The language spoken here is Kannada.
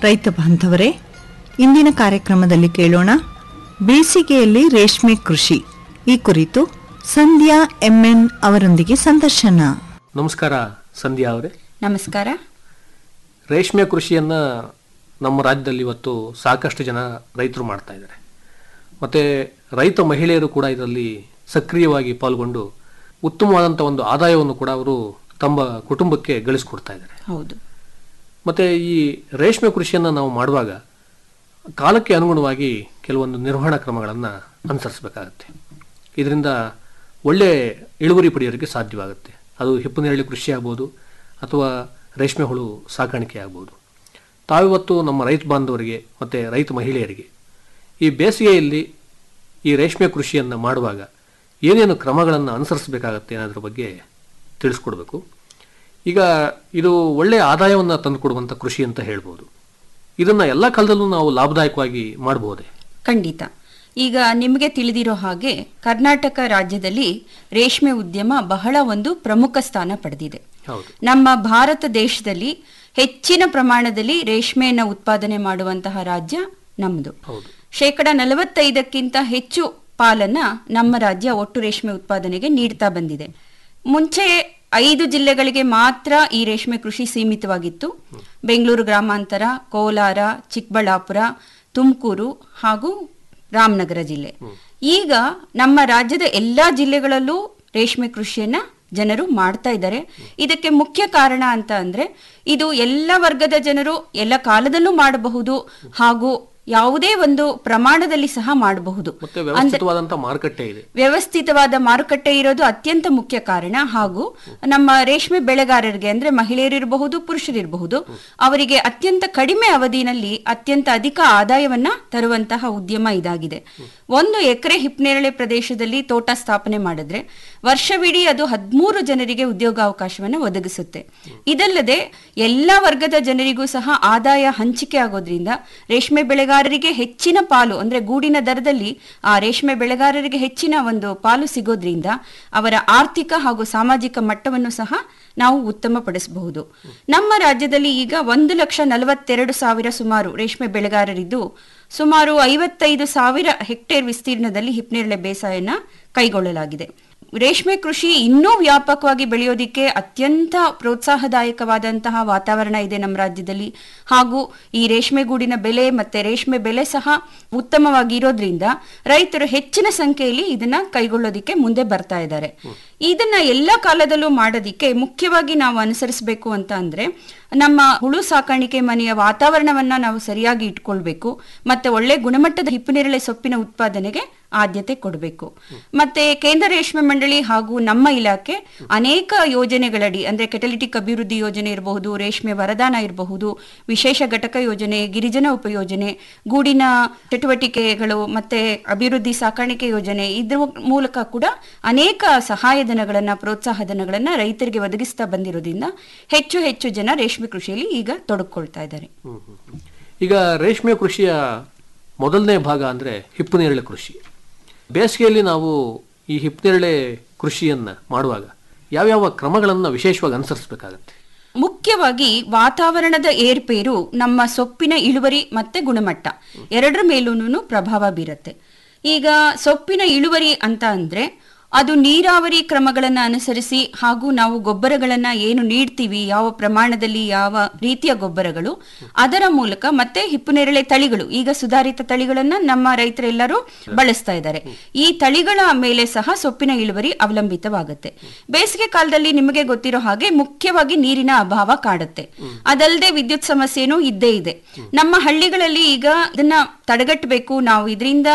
ರೈತ ಬಾಂಧವರೇ ಇಂದಿನ ಕಾರ್ಯಕ್ರಮದಲ್ಲಿ ಕೇಳೋಣ ಬೇಸಿಗೆಯಲ್ಲಿ ರೇಷ್ಮೆ ಕೃಷಿ ಈ ಕುರಿತು ಸಂಧ್ಯಾ ಎಂಎನ್ ಅವರೊಂದಿಗೆ ಸಂದರ್ಶನ ನಮಸ್ಕಾರ ಸಂಧ್ಯಾ ಅವರೇ ನಮಸ್ಕಾರ ರೇಷ್ಮೆ ಕೃಷಿಯನ್ನು ನಮ್ಮ ರಾಜ್ಯದಲ್ಲಿ ಇವತ್ತು ಸಾಕಷ್ಟು ಜನ ರೈತರು ಮಾಡ್ತಾ ಇದ್ದಾರೆ ಮತ್ತು ರೈತ ಮಹಿಳೆಯರು ಕೂಡ ಇದರಲ್ಲಿ ಸಕ್ರಿಯವಾಗಿ ಪಾಲ್ಗೊಂಡು ಉತ್ತಮವಾದಂಥ ಒಂದು ಆದಾಯವನ್ನು ಕೂಡ ಅವರು ತಮ್ಮ ಕುಟುಂಬಕ್ಕೆ ಗಳಿಸ್ಕೊಡ್ತಾ ಇದ್ದಾರೆ ಹೌದು ಮತ್ತು ಈ ರೇಷ್ಮೆ ಕೃಷಿಯನ್ನು ನಾವು ಮಾಡುವಾಗ ಕಾಲಕ್ಕೆ ಅನುಗುಣವಾಗಿ ಕೆಲವೊಂದು ನಿರ್ವಹಣಾ ಕ್ರಮಗಳನ್ನು ಅನುಸರಿಸಬೇಕಾಗತ್ತೆ ಇದರಿಂದ ಒಳ್ಳೆ ಇಳುವರಿ ಪಡೆಯೋದಕ್ಕೆ ಸಾಧ್ಯವಾಗುತ್ತೆ ಅದು ಹಿಪ್ಪನೇರಳೆ ಕೃಷಿ ಆಗ್ಬೋದು ಅಥವಾ ರೇಷ್ಮೆ ಹುಳು ಸಾಕಾಣಿಕೆ ಆಗ್ಬೋದು ತಾವಿವತ್ತು ನಮ್ಮ ರೈತ ಬಾಂಧವರಿಗೆ ಮತ್ತು ರೈತ ಮಹಿಳೆಯರಿಗೆ ಈ ಬೇಸಿಗೆಯಲ್ಲಿ ಈ ರೇಷ್ಮೆ ಕೃಷಿಯನ್ನು ಮಾಡುವಾಗ ಏನೇನು ಕ್ರಮಗಳನ್ನು ಅನುಸರಿಸಬೇಕಾಗತ್ತೆ ಅನ್ನೋದ್ರ ಬಗ್ಗೆ ತಿಳಿಸ್ಕೊಡ್ಬೇಕು ಈಗ ಇದು ಒಳ್ಳೆಯ ಆದಾಯವನ್ನು ತಂದುಕೊಡುವಂಥ ಕೃಷಿ ಅಂತ ಹೇಳ್ಬೋದು ಇದನ್ನು ಎಲ್ಲ ಕಾಲದಲ್ಲೂ ನಾವು ಲಾಭದಾಯಕವಾಗಿ ಮಾಡಬಹುದೇ ಖಂಡಿತ ಈಗ ನಿಮಗೆ ತಿಳಿದಿರೋ ಹಾಗೆ ಕರ್ನಾಟಕ ರಾಜ್ಯದಲ್ಲಿ ರೇಷ್ಮೆ ಉದ್ಯಮ ಬಹಳ ಒಂದು ಪ್ರಮುಖ ಸ್ಥಾನ ಪಡೆದಿದೆ ಹೌದು ನಮ್ಮ ಭಾರತ ದೇಶದಲ್ಲಿ ಹೆಚ್ಚಿನ ಪ್ರಮಾಣದಲ್ಲಿ ರೇಷ್ಮೆಯನ್ನು ಉತ್ಪಾದನೆ ಮಾಡುವಂತಹ ರಾಜ್ಯ ನಮ್ಮದು ಹೌದು ಶೇಕಡ ನಲವತ್ತೈದಕ್ಕಿಂತ ಹೆಚ್ಚು ಪಾಲನ್ನ ನಮ್ಮ ರಾಜ್ಯ ಒಟ್ಟು ರೇಷ್ಮೆ ಉತ್ಪಾದನೆಗೆ ನೀಡ್ತಾ ಬಂದಿದೆ ಮುಂಚೆ ಐದು ಜಿಲ್ಲೆಗಳಿಗೆ ಮಾತ್ರ ಈ ರೇಷ್ಮೆ ಕೃಷಿ ಸೀಮಿತವಾಗಿತ್ತು ಬೆಂಗಳೂರು ಗ್ರಾಮಾಂತರ ಕೋಲಾರ ಚಿಕ್ಕಬಳ್ಳಾಪುರ ತುಮಕೂರು ಹಾಗೂ ರಾಮನಗರ ಜಿಲ್ಲೆ ಈಗ ನಮ್ಮ ರಾಜ್ಯದ ಎಲ್ಲಾ ಜಿಲ್ಲೆಗಳಲ್ಲೂ ರೇಷ್ಮೆ ಕೃಷಿಯನ್ನ ಜನರು ಮಾಡ್ತಾ ಇದ್ದಾರೆ ಇದಕ್ಕೆ ಮುಖ್ಯ ಕಾರಣ ಅಂತ ಅಂದ್ರೆ ಇದು ಎಲ್ಲ ವರ್ಗದ ಜನರು ಎಲ್ಲ ಕಾಲದಲ್ಲೂ ಮಾಡಬಹುದು ಹಾಗೂ ಯಾವುದೇ ಒಂದು ಪ್ರಮಾಣದಲ್ಲಿ ಸಹ ಮಾಡಬಹುದು ಮತ್ತೆ ವ್ಯವಸ್ಥಿತವಾದಂಥ ಮಾರುಕಟ್ಟೆ ಇದೆ ವ್ಯವಸ್ಥಿತವಾದ ಮಾರುಕಟ್ಟೆ ಇರೋದು ಅತ್ಯಂತ ಮುಖ್ಯ ಕಾರಣ ಹಾಗೂ ನಮ್ಮ ರೇಷ್ಮೆ ಬೆಳೆಗಾರರಿಗೆ ಅಂದ್ರೆ ಮಹಿಳೆಯರಿರಬಹುದು ಪುರುಷರಿರಬಹುದು ಅವರಿಗೆ ಅತ್ಯಂತ ಕಡಿಮೆ ಅವಧಿನಲ್ಲಿ ಅತ್ಯಂತ ಅಧಿಕ ಆದಾಯವನ್ನ ತರುವಂತಹ ಉದ್ಯಮ ಇದಾಗಿದೆ ಒಂದು ಎಕರೆ ಹಿಪ್ನೇರಳೆ ಪ್ರದೇಶದಲ್ಲಿ ತೋಟ ಸ್ಥಾಪನೆ ಮಾಡಿದ್ರೆ ವರ್ಷವಿಡೀ ಅದು ಹದಿಮೂರು ಜನರಿಗೆ ಉದ್ಯೋಗಾವಕಾಶವನ್ನು ಒದಗಿಸುತ್ತೆ ಇದಲ್ಲದೆ ಎಲ್ಲಾ ವರ್ಗದ ಜನರಿಗೂ ಸಹ ಆದಾಯ ಹಂಚಿಕೆ ಆಗೋದ್ರಿಂದ ರೇಷ್ಮೆ ಬೆಳೆಗಾರರಿಗೆ ಹೆಚ್ಚಿನ ಪಾಲು ಅಂದ್ರೆ ಗೂಡಿನ ದರದಲ್ಲಿ ಆ ರೇಷ್ಮೆ ಬೆಳೆಗಾರರಿಗೆ ಹೆಚ್ಚಿನ ಒಂದು ಪಾಲು ಸಿಗೋದ್ರಿಂದ ಅವರ ಆರ್ಥಿಕ ಹಾಗೂ ಸಾಮಾಜಿಕ ಮಟ್ಟವನ್ನು ಸಹ ನಾವು ಉತ್ತಮಪಡಿಸಬಹುದು ನಮ್ಮ ರಾಜ್ಯದಲ್ಲಿ ಈಗ ಒಂದು ಲಕ್ಷ ನಲವತ್ತೆರಡು ಸಾವಿರ ಸುಮಾರು ರೇಷ್ಮೆ ಬೆಳೆಗಾರರಿದ್ದು ಸುಮಾರು ಐವತ್ತೈದು ಸಾವಿರ ಹೆಕ್ಟೇರ್ ವಿಸ್ತೀರ್ಣದಲ್ಲಿ ಹಿಪ್ನೇರಳೆ ಬೇಸಾಯನ ಕೈಗೊಳ್ಳಲಾಗಿದೆ ರೇಷ್ಮೆ ಕೃಷಿ ಇನ್ನೂ ವ್ಯಾಪಕವಾಗಿ ಬೆಳೆಯೋದಿಕ್ಕೆ ಅತ್ಯಂತ ಪ್ರೋತ್ಸಾಹದಾಯಕವಾದಂತಹ ವಾತಾವರಣ ಇದೆ ನಮ್ಮ ರಾಜ್ಯದಲ್ಲಿ ಹಾಗೂ ಈ ರೇಷ್ಮೆ ಗೂಡಿನ ಬೆಲೆ ಮತ್ತೆ ರೇಷ್ಮೆ ಬೆಲೆ ಸಹ ಉತ್ತಮವಾಗಿ ಇರೋದ್ರಿಂದ ರೈತರು ಹೆಚ್ಚಿನ ಸಂಖ್ಯೆಯಲ್ಲಿ ಇದನ್ನ ಕೈಗೊಳ್ಳೋದಿಕ್ಕೆ ಮುಂದೆ ಬರ್ತಾ ಇದ್ದಾರೆ ಇದನ್ನ ಎಲ್ಲ ಕಾಲದಲ್ಲೂ ಮಾಡೋದಿಕ್ಕೆ ಮುಖ್ಯವಾಗಿ ನಾವು ಅನುಸರಿಸಬೇಕು ಅಂತ ಅಂದ್ರೆ ನಮ್ಮ ಹುಳು ಸಾಕಾಣಿಕೆ ಮನೆಯ ವಾತಾವರಣವನ್ನ ನಾವು ಸರಿಯಾಗಿ ಇಟ್ಕೊಳ್ಬೇಕು ಮತ್ತೆ ಒಳ್ಳೆ ಗುಣಮಟ್ಟದ ಹಿಪ್ಪುನೇರಳೆ ಸೊಪ್ಪಿನ ಉತ್ಪಾದನೆಗೆ ಆದ್ಯತೆ ಕೊಡಬೇಕು ಮತ್ತೆ ಕೇಂದ್ರ ರೇಷ್ಮೆ ಮಂಡಳಿ ಹಾಗೂ ನಮ್ಮ ಇಲಾಖೆ ಅನೇಕ ಯೋಜನೆಗಳಡಿ ಅಂದ್ರೆ ಕೆಟಲಿಟಿಕ್ ಅಭಿವೃದ್ಧಿ ಯೋಜನೆ ಇರಬಹುದು ರೇಷ್ಮೆ ವರದಾನ ಇರಬಹುದು ವಿಶೇಷ ಘಟಕ ಯೋಜನೆ ಗಿರಿಜನ ಉಪಯೋಜನೆ ಗೂಡಿನ ಚಟುವಟಿಕೆಗಳು ಮತ್ತೆ ಅಭಿವೃದ್ಧಿ ಸಾಕಾಣಿಕೆ ಯೋಜನೆ ಇದ್ರ ಮೂಲಕ ಕೂಡ ಅನೇಕ ಸಹಾಯಧನಗಳನ್ನ ಪ್ರೋತ್ಸಾಹಧನಗಳನ್ನ ರೈತರಿಗೆ ಒದಗಿಸ್ತಾ ಬಂದಿರೋದ್ರಿಂದ ಹೆಚ್ಚು ಹೆಚ್ಚು ಜನ ರೇಷ್ಮೆ ಕೃಷಿಯಲ್ಲಿ ಈಗ ತೊಡಗಿಕೊಳ್ತಾ ಇದ್ದಾರೆ ಹ್ಮ್, ಹ್ಮ್, ಹ್ಮ್. ಈಗ ರೇಷ್ಮೆ ಕೃಷಿಯ ಮೊದಲನೇ ಭಾಗ ಅಂದರೆ ಹಿಪ್ಪನೇರಳೆ ಕೃಷಿ ಬೇಸಿಗೆಯಲ್ಲಿ ನಾವು ಈ ಹಿಪ್ಪನೇರಳೆ ಕೃಷಿಯನ್ನು ಮಾಡುವಾಗ ಯಾವ್ಯಾವ ಕ್ರಮಗಳನ್ನು ವಿಶೇಷವಾಗಿ ಅನುಸರಿಸಬೇಕಾಗತ್ತೆ ಮುಖ್ಯವಾಗಿ ವಾತಾವರಣದ ಏರ್ಪೇರು ನಮ್ಮ ಸೊಪ್ಪಿನ ಇಳುವರಿ ಮತ್ತೆ ಗುಣಮಟ್ಟ ಎರಡರ ಮೇಲೂ ಪ್ರಭಾವ ಬೀರುತ್ತೆ ಈಗ ಸೊಪ್ಪಿನ ಇಳುವರಿ ಅಂತ ಅಂದ್ರೆ ಅದು ನೀರಾವರಿ ಕ್ರಮಗಳನ್ನ ಅನುಸರಿಸಿ ಹಾಗೂ ನಾವು ಗೊಬ್ಬರಗಳನ್ನ ಏನು ನೀಡ್ತೀವಿ ಯಾವ ಪ್ರಮಾಣದಲ್ಲಿ ಯಾವ ರೀತಿಯ ಗೊಬ್ಬರಗಳು ಅದರ ಮೂಲಕ ಮತ್ತೆ ಹಿಪ್ಪುನೇರಳೆ ತಳಿಗಳು ಈಗ ಸುಧಾರಿತ ತಳಿಗಳನ್ನ ನಮ್ಮ ರೈತರೆಲ್ಲರೂ ಬಳಸ್ತಾ ಇದ್ದಾರೆ ಈ ತಳಿಗಳ ಮೇಲೆ ಸಹ ಸೊಪ್ಪಿನ ಇಳುವರಿ ಅವಲಂಬಿತವಾಗುತ್ತೆ ಬೇಸಿಗೆ ಕಾಲದಲ್ಲಿ ನಿಮಗೆ ಗೊತ್ತಿರೋ ಹಾಗೆ ಮುಖ್ಯವಾಗಿ ನೀರಿನ ಅಭಾವ ಕಾಡುತ್ತೆ ಅದಲ್ಲದೆ ವಿದ್ಯುತ್ ಸಮಸ್ಯೆನೂ ಇದ್ದೇ ಇದೆ ನಮ್ಮ ಹಳ್ಳಿಗಳಲ್ಲಿ ಈಗ ಇದನ್ನ ತಡೆಗಟ್ಟಬೇಕು ನಾವು ಇದರಿಂದ